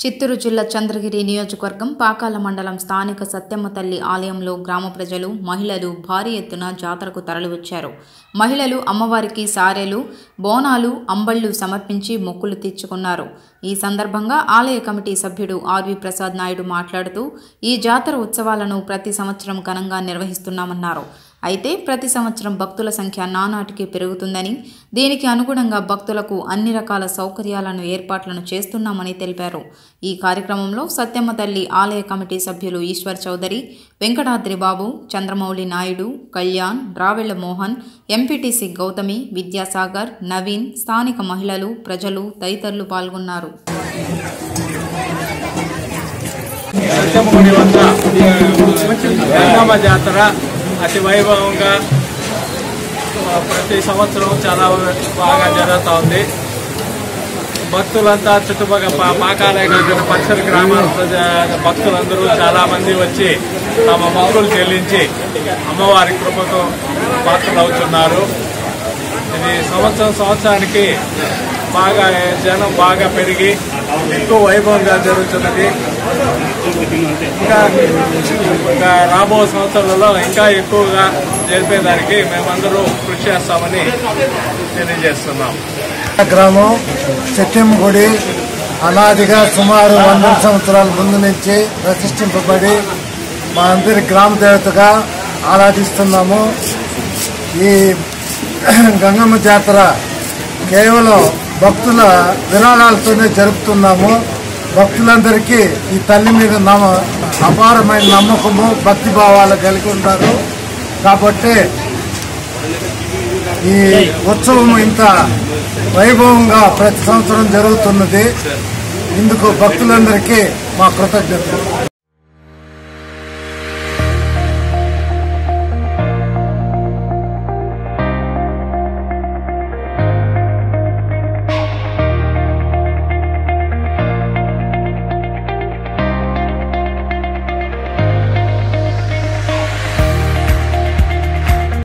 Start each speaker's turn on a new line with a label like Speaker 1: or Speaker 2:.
Speaker 1: చిత్తూరు జిల్లా చంద్రగిరి నియోజకవర్గం పాకాల మండలం స్థానిక సత్యమ్మ తల్లి ఆలయంలో గ్రామ ప్రజలు మహిళలు భారీ ఎత్తున జాతరకు తరలివచ్చారు మహిళలు అమ్మవారికి సారెలు బోనాలు అంబళ్లు సమర్పించి మొక్కులు తీర్చుకున్నారు ఈ సందర్భంగా ఆలయ కమిటీ సభ్యుడు ఆర్వి ప్రసాద్ నాయుడు మాట్లాడుతూ ఈ జాతర ఉత్సవాలను ప్రతి సంవత్సరం ఘనంగా నిర్వహిస్తున్నామన్నారు అయితే ప్రతి సంవత్సరం భక్తుల సంఖ్య నానాటికి పెరుగుతుందని దీనికి అనుగుణంగా భక్తులకు అన్ని రకాల సౌకర్యాలను ఏర్పాట్లను చేస్తున్నామని తెలిపారు ఈ కార్యక్రమంలో సత్యమ్మ తల్లి ఆలయ కమిటీ సభ్యులు ఈశ్వర్ చౌదరి వెంకటాద్రి బాబు చంద్రమౌళి నాయుడు కళ్యాణ్ రావెళ్ల మోహన్ ఎంపీటీసీ గౌతమి విద్యాసాగర్ నవీన్ స్థానిక మహిళలు ప్రజలు తదితరులు పాల్గొన్నారు
Speaker 2: సత్యముడి వద్ద గంగమ్మ జాతర అతి వైభవంగా ఆ, ప్రతి సంవత్సరం చాలా బాగా జరుగుతూ ఉంది భక్తులంతా చుట్టుపక్కల పా- పాకాలే కాకుండా పరిసర గ్రామాల ప్రజ- భక్తులందరూ చాలా మంది వచ్చి తమ మొక్కులు చెల్లించి అమ్మవారి కృపకు పాత్రలవుతున్నారు ఇది సంవత్సరం సంవత్సరానికి బాగా జనం బాగా పెరిగి ఎక్కువ వైభవంగా జరుగుతున్నది ఇంకా ఇంకా రాబో సంవత్సరాలలో ఇంకా ఎక్కువగా జరిపేదానికి మేమందరూ కృషి చేస్తామని తెలియజేస్తున్నాం
Speaker 3: గ్రామం సత్యం గుడి అనాదిగా సుమారు వంద సంవత్సరాల ముందు నుంచి ప్రతిష్ఠింపబడి మా అందరి గ్రామ దేవతగా ఆరాధిస్తున్నాము ఈ గంగమ్మ జాతర కేవలం భక్తుల విరాళాలతోనే జరుపుతున్నాము భక్తులందరికీ ఈ తల్లి మీద నమ అపారమైన నమ్మకము భక్తి భావాలు కలిగి ఉంటారు కాబట్టి ఈ ఉత్సవం ఇంత వైభవంగా ప్రతి సంవత్సరం జరుగుతున్నది ఇందుకు భక్తులందరికీ మా కృతజ్ఞతలు